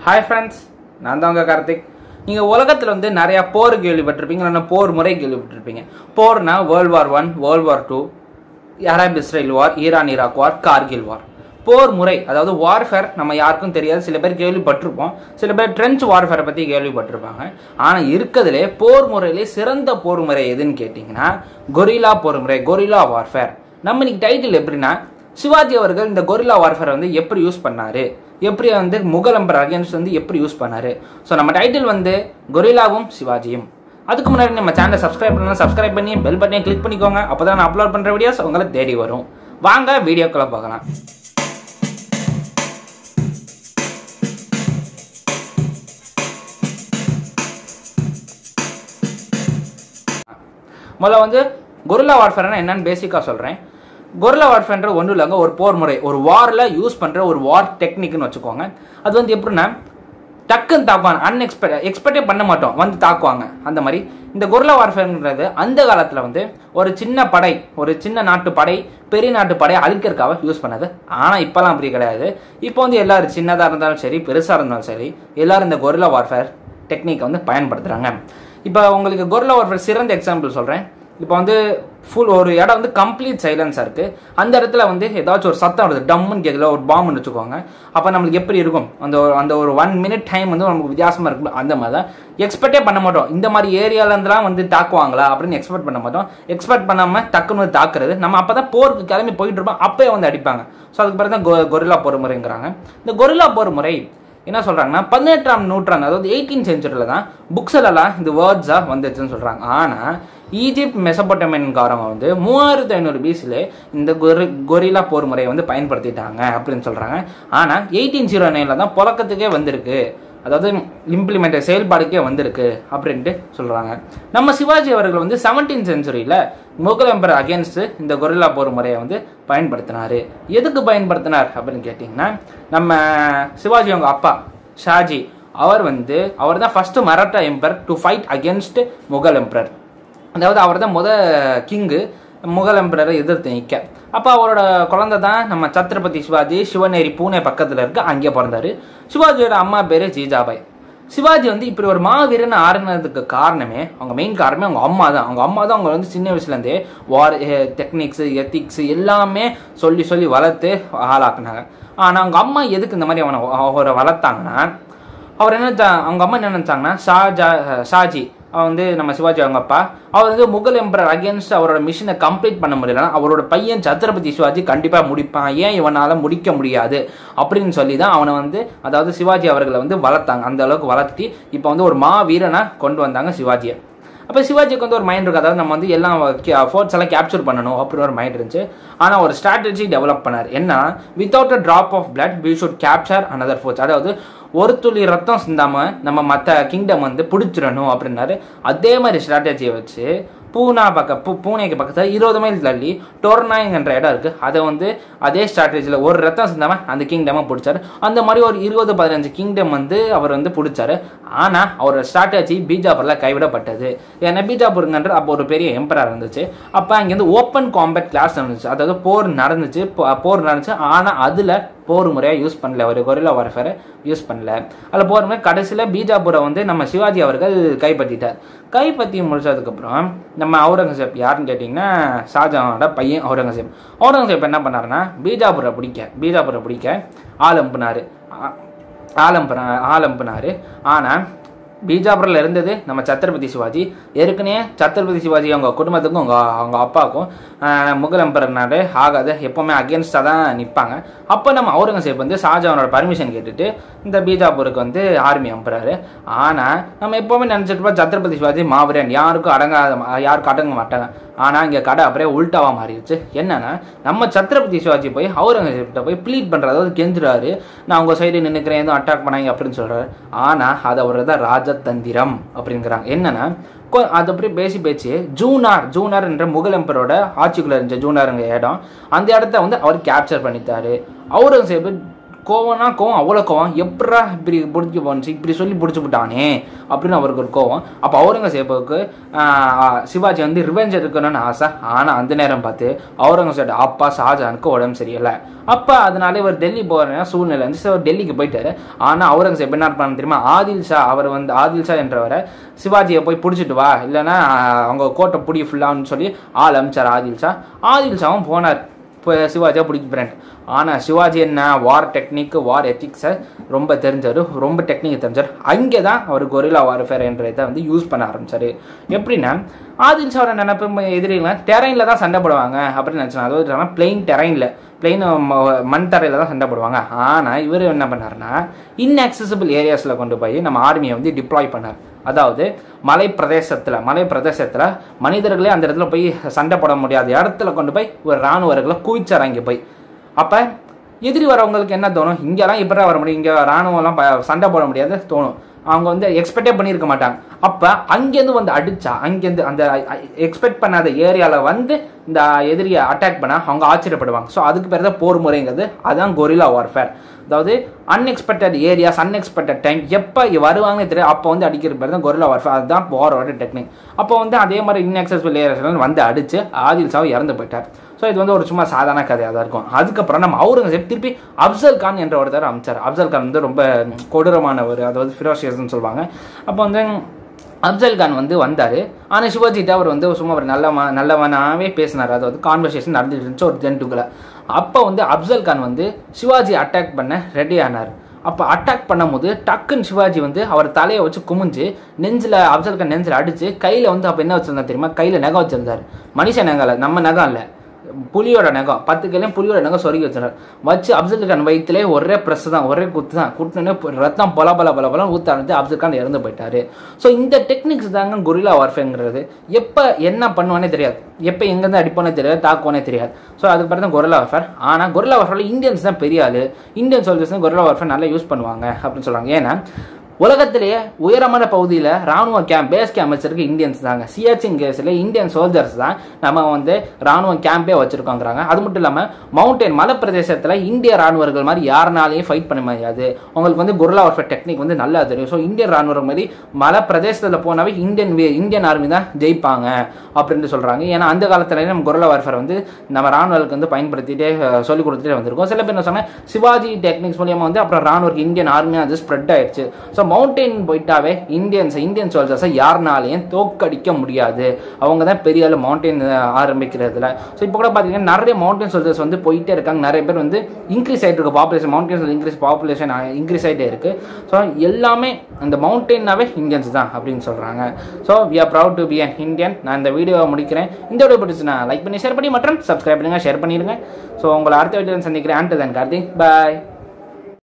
hi friends நான் தான் உங்கள் கார்த்திக் நீங்கள் உலகத்தில் வந்து நிறையா போர் கேள்விப்பட்டிருப்பீங்க இல்லைன்னா போர் முறை கேள்விப்பட்டிருப்பீங்க போர்னா world war one world war two Arab Israel war Iran Iraq war Kargil war போர் முறை அதாவது வார்ஃபேர் நம்ம யாருக்கும் தெரியாது சில பேர் கேள்விப்பட்டிருப்போம் சில பேர் ட்ரெஞ்ச் வார்ஃபேரை பற்றி கேள்விப்பட்டிருப்பாங்க ஆனால் இருக்கிறதுலே போர் முறையிலே சிறந்த போர் முறை எதுன்னு கேட்டிங்கன்னா கொரில்லா போர் முறை கொரில்லா வார்ஃபேர் நம்ம இன்னைக்கு டைட்டில் எப்படின்னா சிவாஜி அவர்கள் இந்த கொரில்லா வார்ஃபேரை வந்து எப்படி யூஸ் பண்ணாரு எப்படி வந்து முகல் எம்பர் அகேன்ஸ்ட் வந்து எப்படி யூஸ் பண்ணாரு ஸோ நம்ம டைட்டில் வந்து கொரில்லாவும் சிவாஜியும் அதுக்கு முன்னாடி நம்ம சேனலை சப்ஸ்கிரைப் பண்ணலாம் சப்ஸ்கிரைப் பண்ணி பெல் பட்டனை கிளிக் பண்ணிக்கோங்க அப்போ தான் நான் அப்லோட் பண்ணுற வீடியோஸ் உங்களை தேடி வரும் வாங்க வீடியோக்குள்ள பார்க்கலாம் முதல்ல வந்து கொரில்லா வார்ஃபேர்னா என்னன்னு பேசிக்காக சொல்கிறேன் கொரில்லா வார்ஃபேர்ன்ற ஒன்றும் இல்லைங்க ஒரு போர் முறை ஒரு வாரில் யூஸ் பண்ணுற ஒரு வார் டெக்னிக்னு வச்சுக்கோங்க அது வந்து எப்படின்னா டக்குன்னு தாக்குவாங்க அன்எக்ஸ்பெக்ட் எக்ஸ்பெக்டே பண்ண மாட்டோம் வந்து தாக்குவாங்க அந்த மாதிரி இந்த கொரில்லா வார்ஃபேர்ன்றது அந்த காலத்தில் வந்து ஒரு சின்ன படை ஒரு சின்ன நாட்டு படை பெரிய நாட்டு படையை அழிக்கிறதுக்காக யூஸ் பண்ணது ஆனால் இப்போலாம் அப்படி கிடையாது இப்போ வந்து எல்லாரும் சின்னதாக இருந்தாலும் சரி பெருசாக இருந்தாலும் சரி எல்லாரும் இந்த கொரில்லா வார்ஃபேர் டெக்னிக்கை வந்து பயன்படுத்துகிறாங்க இப்போ உங்களுக்கு கொரில்லா வார்ஃபேர் சிறந்த எக்ஸாம்பிள் சொல்கிறேன் இப்போ வந்து ஃபுல் ஒரு இடம் வந்து கம்ப்ளீட் சைலன்ஸாக இருக்குது அந்த இடத்துல வந்து ஏதாச்சும் ஒரு சத்தம் வருது டம்முன்னு கேட்கல ஒரு பாம்புன்னு வச்சுக்கோங்க அப்போ நம்மளுக்கு எப்படி இருக்கும் அந்த ஒரு அந்த ஒரு ஒன் மினிட் டைம் வந்து நமக்கு வித்தியாசமாக இருக்கும் அந்த மாதிரி தான் எக்ஸ்பெக்டே பண்ண மாட்டோம் இந்த மாதிரி ஏரியாலேருந்துலாம் வந்து தாக்குவாங்களா அப்படின்னு எக்ஸ்பெக்ட் பண்ண மாட்டோம் எக்ஸ்பெக்ட் பண்ணாமல் டக்குன்னு வந்து தாக்குறது நம்ம அப்போ தான் போருக்கு கிளம்பி போயிட்டு இருப்போம் அப்போயே வந்து அடிப்பாங்க ஸோ அதுக்கு பிறகு தான் கொ கொரில்லா போர் முறைங்கிறாங்க இந்த கொரில்லா போர் முறை என்ன சொல்றாங்கன்னா பதினெட்டாம் நூற்றாண்டு அதாவது எயிட்டீன் செஞ்சுரியில் தான் புக்ஸ்லலாம் இந்த வேர்ட்ஸாக வந்துச்சுன்னு சொல்றாங்க ஆனால் ஈஜிப்ட் மெசபோட்டமியன்காரங்க வந்து மூவாயிரத்தி ஐநூறு பிசில இந்த கொரி கொரிலா போர் முறையை வந்து பயன்படுத்திட்டாங்க அப்படின்னு சொல்றாங்க ஆனால் எயிட்டீன் ஜீரோ நைனில் தான் புழக்கத்துக்கே வந்திருக்கு அதாவது இம்ப்ளிமெண்ட் செயல்பாடுக்கே வந்திருக்கு அப்படின்ட்டு சொல்றாங்க நம்ம சிவாஜி அவர்கள் வந்து செவன்டீன் செஞ்சுரியில் முகல் எம்பர் அகேன்ஸ்ட் இந்த கொரில்லா போர் முறையை வந்து பயன்படுத்தினாரு எதுக்கு பயன்படுத்தினார் அப்படின்னு கேட்டிங்கன்னா நம்ம சிவாஜி அவங்க அப்பா ஷாஜி அவர் வந்து அவர் தான் first Maratha emperor to fight against Mughal emperor அதாவது அவர் தான் முத கிங்கு முகல் எம்பரரை எதிர்த்து நிற்க அப்போ அவரோட குழந்தை தான் நம்ம சத்ரபதி சிவாஜி சிவநேரி பூனே பக்கத்தில் இருக்கு அங்கே பிறந்தாரு சிவாஜியோட அம்மா பேர் ஜீஜாபாய் சிவாஜி வந்து இப்படி ஒரு மாவீரன் ஆறுனதுக்கு காரணமே அவங்க மெயின் காரணமே அவங்க அம்மா தான் அவங்க அம்மா தான் அவங்க வந்து சின்ன வயசுலேருந்தே வார் டெக்னிக்ஸ் எத்திக்ஸ் எல்லாமே சொல்லி சொல்லி வளர்த்து ஆளாக்குனாங்க ஆனால் அவங்க அம்மா எதுக்கு இந்த மாதிரி அவனை அவரை வளர்த்தாங்கன்னா அவர் என்ன அவங்க அம்மா என்ன நினைச்சாங்கன்னா ஷாஜா ஷாஜி அவன் வந்து நம்ம சிவாஜி அவங்க அப்பா அவர் வந்து முகல் எம்பரர் அகேன்ஸ்ட் அவரோட மிஷினை கம்ப்ளீட் பண்ண முடியலன்னா அவரோட பையன் சத்ரபதி சிவாஜி கண்டிப்பாக முடிப்பான் ஏன் இவனால் முடிக்க முடியாது அப்படின்னு சொல்லி தான் அவனை வந்து அதாவது சிவாஜி அவர்களை வந்து வளர்த்தாங்க அந்த அளவுக்கு வளர்த்தி இப்போ வந்து ஒரு மா வீரனாக கொண்டு வந்தாங்க சிவாஜியை அப்போ சிவாஜிக்கு வந்து ஒரு மைண்ட் இருக்கு அதாவது நம்ம வந்து எல்லாம் ஃபோர்ட்ஸ் எல்லாம் கேப்சர் பண்ணணும் அப்படின்னு ஒரு மைண்ட் இருந்துச்சு ஆனால் ஒரு ஸ்ட்ராட்டஜி டெவலப் பண்ணார் என்ன without a drop of blood we should capture another forts அதாவது ஒரு துளி ரத்தம் சிந்தாம நம்ம மற்ற கிங்டம் வந்து பிடிச்சிடணும் அப்படின்னாரு அதே மாதிரி ஸ்ட்ராட்டஜியை வச்சு பூனா பக்க பூ பூனேக்கு பக்கத்தில் இருபது மைல் தள்ளி டொர்னாய்ங்கிற இடம் இருக்குது அதை வந்து அதே ஸ்ட்ராட்டஜியில் ஒரு ரத்தம் சிந்தாமல் அந்த கிங்டமாக பிடிச்சாரு அந்த மாதிரி ஒரு இருபது பதினஞ்சு கிங்டம் வந்து அவர் வந்து பிடிச்சாரு ஆனால் அவரோட ஸ்ட்ராட்டஜி பீஜாப்பூரில் கைவிடப்பட்டது ஏன்னா பீஜாப்பூருங்கன்ற அப்போ ஒரு பெரிய எம்பரர் இருந்துச்சு அப்போ அங்கேருந்து ஓப்பன் காம்பேட் கிளாஸ் நடந்துச்சு அதாவது போர் நடந்துச்சு போர் நடந்துச்சு ஆனால் அதில் போர் முறையாக யூஸ் பண்ணல ஒரு கொரில்லா வார்ஃபேரை யூஸ் பண்ணல அதில் போர் முறை கடைசியில் பீஜாபுரை வந்து நம்ம சிவாஜி அவர்கள் கைப்பற்றிட்டார் கைப்பற்றி முடிச்சதுக்கப்புறம் நம்ம அவுரங்கசீப் யாருன்னு கேட்டிங்கன்னா ஷாஜஹானோட பையன் அவுரங்கசீப் அவுரங்கசீப் என்ன பண்ணாருன்னா பீஜாபுரை பிடிக்க பீஜாபுரை பிடிக்க ஆள் அம்புனார் ஆள் அம்புனா ஆள் அம்புனார் ஆனால் பீஜாபுரில் இருந்தது நம்ம சத்ரபதி சிவாஜி ஏற்கனவே சத்ரபதி சிவாஜி அவங்க குடும்பத்துக்கும் அவங்க அவங்க அப்பாவுக்கும் முகல் எம்பரர்னாலே ஆகாது எப்போவுமே அகேன்ஸ்டாக தான் நிற்பாங்க அப்போ நம்ம அவுரங்கசீப் வந்து ஷாஜானோட பர்மிஷன் கேட்டுட்டு இந்த பீஜாப்பூருக்கு வந்து ஆர்மி அனுப்புறாரு ஆனால் நம்ம எப்போவுமே நினச்சிட்டு சத்ரபதி சிவாஜி மாவீரன் யாருக்கும் அடங்காத யாருக்கும் அடங்க மாட்டாங்க ஆனால் இங்கே கடை அப்படியே உல்ட்டாவாக மாறிடுச்சு என்னன்னா நம்ம சத்ரபதி சிவாஜி போய் அவுரங்கசீப்கிட்ட போய் ப்ளீட் பண்ணுற அதாவது கெஞ்சுறாரு நான் உங்கள் சைடு நின்றுக்கிறேன் எதுவும் அட்டாக் பண்ணாங்க அப்படின்னு சொல்கிறாரு ஆனால் அது அவர் தான் ராஜதந்திரம் அப்படிங்கிறாங்க என்னன்னா அது அப்படியே பேசி பேச்சு ஜூனார் ஜூனார் என்ற முகல் எம்பரோட ஆட்சிக்குள்ள இருந்த ஜூனாருங்க இடம் அந்த இடத்த வந்து அவர் கேப்சர் பண்ணித்தாரு அவுரங்கசீப் கோவம்னா கோவம் அவ்வளோ கோவம் எப்படா இப்படி பிடிச்சி போனுச்சு இப்படி சொல்லி பிடிச்சி விட்டானே அப்படின்னு அவருக்கு ஒரு கோவம் அப்போ அவுரங்கசீப்புக்கு ஆஹ், சிவாஜி வந்து ரிவெஞ்ச் எடுக்கணும்னு ஆசை ஆனால் அந்த நேரம் பார்த்து அவுரங்கசீப் அப்பா ஷாஜஹானுக்கு உடம்பு சரியில்லை அப்போ அதனால இவர் டெல்லி போகிற சூழ்நிலை வந்து ஸோ டெல்லிக்கு போயிட்டாரு ஆனால் அவுரங்கசீப் என்ன பண்ண தெரியுமா ஆதில் ஷா அவர் வந்து ஆதில் ஷா என்றவரை சிவாஜியை போய் பிடிச்சிட்டு வா இல்லைன்னா ஆஹ், அவங்க கோட்டை பிடி ஃபுல்லான்னு சொல்லி ஆள் அமிச்சார் ஆதில் ஷா ஆதில் ஷாவும் போனார் இப்போ சிவாஜியாக பிடிக்க போகிறேன் ஆனால் சிவாஜி என்ன வார் டெக்னிக் வார் எத்திக்ஸை ரொம்ப தெரிஞ்சார் ரொம்ப டெக்னிக் தெரிஞ்சார் அங்கே தான் அவர் கொரில்லா வார்ஃபேர் என்ற இதை வந்து யூஸ் பண்ண ஆரம்பிச்சார் எப்படின்னா ஆதில் ஷாவோட நினைப்பு எதிரிகளாம் டெரைனில் தான் சண்டை போடுவாங்க அப்படின்னு நினச்சாங்க அதாவது பிளெயின் டெரைனில் பிளெயின் மண் தரையில் தான் சண்டை போடுவாங்க ஆனால் இவர் என்ன பண்ணாருன்னா இன்ஆக்சசிபிள் ஏரியாஸில் கொண்டு போய் நம்ம ஆர்மியை வந்து டிப்ளாய் பண்ணார் அதாவது மலை பிரதேசத்தில் மலை பிரதேசத்தில் மனிதர்களே அந்த இடத்துல போய் சண்டை போட முடியாத இடத்துல கொண்டு போய் ஒரு இராணுவர்களை குவிச்சார் அங்கே போய் அப்போ எதிரி வரவங்களுக்கு என்ன தோணும் இங்கெல்லாம் இப்படி வர முடியும் இங்கே இராணுவம்லாம் ப- சண்டை போட முடியாது தோணும் அவங்க வந்து எக்ஸ்பெக்டே பண்ணியிருக்க மாட்டாங்க அப்போ அங்கேருந்து வந்து அடிச்சா அங்கேருந்து அந்த எக்ஸ்பெக்ட் பண்ணாத ஏரியாவில் வந்து இந்த எதிரியை அட்டாக் பண்ணால் அவங்க ஆச்சரியப்படுவாங்க ஸோ அதுக்கு பேர் தான் போர் முறைங்கிறது அதுதான் கொரில்லா வார்ஃபேர் அதாவது அன்எக்ஸ்பெக்டட் ஏரியாஸ் அன்எக்ஸ்பெக்டட் டைம் எப்போ வருவாங்கன்னு தெரியும் அப்போ வந்து அடிக்கிற பேர் தான் கொரில்லா வார்ஃபேர் அதுதான் வாரோட டெக்னிக் அப்போ வந்து அதே மாதிரி இன்எக்சஸ்பிள் ஏரியாஸ் வந்து அடிச்சு ஆதில் சாவு இறந்து போயிட்டார் ஸோ இது வந்து ஒரு சும்மா சாதாரண கதையாக தான் இருக்கும் அதுக்கப்புறம் நம்ம அவுரங்கசீப் திருப்பி அப்சல் கான் என்ற ஒருத்தர் அமைச்சார் அப்சல் கான் வந்து ரொம்ப கொடூரமானவர் அதாவது ஃபிரோஷியஸ்னு சொல்லுவாங்க அப்போ வந்து அப்சல் கான் வந்து வந்தார் ஆனால் சிவாஜிட்ட அவர் வந்து சும்மா ஒரு நல்லவன் நல்லவனாகவே பேசினார் அதாவது கான்வர்சேஷன் நடந்துட்டு இருந்துச்சு ஒரு ஜென்டுக்குள்ள அப்போ வந்து அப்சல் கான் வந்து சிவாஜி அட்டாக் பண்ண ரெடி ஆனார் அப்போ அட்டாக் பண்ணும்போது டக்குன்னு சிவாஜி வந்து அவர் தலையை வச்சு குமிஞ்சு நெஞ்சில் அப்சல் கான் நெஞ்சில் அடிச்சு கையில் வந்து அப்போ என்ன வச்சிருந்தா தெரியுமா கையில் நகம் வச்சிருந்தார் மனுஷ நகம் இல்லை நம்ம நகம் இல்லை புலியோட நகம் பத்து கையிலையும் புலியோட நகம் சொருகி வச்சிருந்தார் வச்சு அப்சல் கான் வயிற்றுலேயே ஒரே ப்ரெஸ் தான் ஒரே குத்து தான் குட்டுனே ரத்தம் பல பல பல பல ஊத்த ஆரம்பிச்சு அப்சல் கான் இறந்து போயிட்டாரு ஸோ இந்த டெக்னிக்ஸ் தாங்க கொரில்லா வார்ஃபேங்கிறது எப்போ என்ன பண்ணுவானே தெரியாது எப்போ எங்கேருந்து அடிப்பானே தெரியாது தாக்குவானே தெரியாது ஸோ அதுக்கு பிறகு தான் கொரில்லா வார்ஃபேர் ஆனால் கொரில்லா வார்ஃபேரில் இந்தியன்ஸ் தான் பெரிய ஆளு இந்தியன் சோல்ஜர்ஸ் தான் கொரில்லா வார்ஃபேர் நல்லா யூஸ் பண்ணுவாங்க அப்படின்னு சொல்றாங்க ஏன்னா உலகத்திலேயே உயரமான பகுதியில் ராணுவ கேம்ப் பேஸ் கேம்ப் வச்சிருக்க இந்தியன்ஸ் தாங்க சியாச்சின் கேஸில் இந்தியன் சோல்ஜர்ஸ் தான் நம்ம வந்து ராணுவ கேம்பே வச்சிருக்கோங்கிறாங்க அது மட்டும் இல்லாமல் மவுண்டன் மலை பிரதேசத்தில் இந்திய ராணுவர்கள் மாதிரி யாருனாலையும் ஃபைட் பண்ண முடியாது உங்களுக்கு வந்து குர்லா வார்ஃபேர் டெக்னிக் வந்து நல்லா தெரியும் ஸோ இந்தியன் ராணுவம் மாதிரி மலை பிரதேசத்தில் போனாவே இந்தியன் வே- இந்தியன் ஆர்மி தான் ஜெயிப்பாங்க அப்படின்னு சொல்கிறாங்க ஏன்னா அந்த காலத்துல நம்ம குர்லா வார்ஃபேர் வந்து நம்ம ராணுவர்களுக்கு வந்து பயன்படுத்திட்டே அஹ், சொல்லிக் கொடுத்துட்டே வந்திருக்கோம் சில பேர் என்ன சொன்னாங்க சிவாஜி டெக்னிக்ஸ் மூலியமா வந்து அப்புறம் ராணுவருக்கு இந்தியன் ஆர்மி அது ஸ்ப்ரெட் ஆயிடுச்சு ஸோ மவுண்டைன் போயிட்டாவே இந்தியன்ஸ் இந்தியன் சோல்ஜர்ஸை யாருனாலையும் தோக்கடிக்க முடியாது அவங்க தான் பெரிய ஆளு மவுண்டைன் ஆரம்பிக்கிறதுல ஸோ இப்போ கூட பார்த்தீங்கன்னா நிறைய மவுண்டைன் சோல்ஜர்ஸ் வந்து போயிட்டே இருக்காங்க நிறைய பேர் வந்து இன்க்ரீஸ் ஆகிட்டு இருக்கு population mountains increase population increase ஆகிட்டே இருக்கு ஸோ எல்லாமே அந்த மவுண்டெயின்னாவே இந்தியன்ஸ் தான் அப்படின்னு சொல்கிறாங்க so we are proud to be an Indian நான் இந்த வீடியோவை முடிக்கிறேன் இந்த வீடியோ பிடிச்சுன்னா லைக் பண்ணி ஷேர் பண்ணி மற்றும் சப்ஸ்கிரைப் பண்ணுங்க ஷேர் பண்ணிடுங்க ஸோ உங்களை அடுத்த வீடியோ சந்திக்கிறேன் ஆண்டு தன் கார்த்திக் பாய்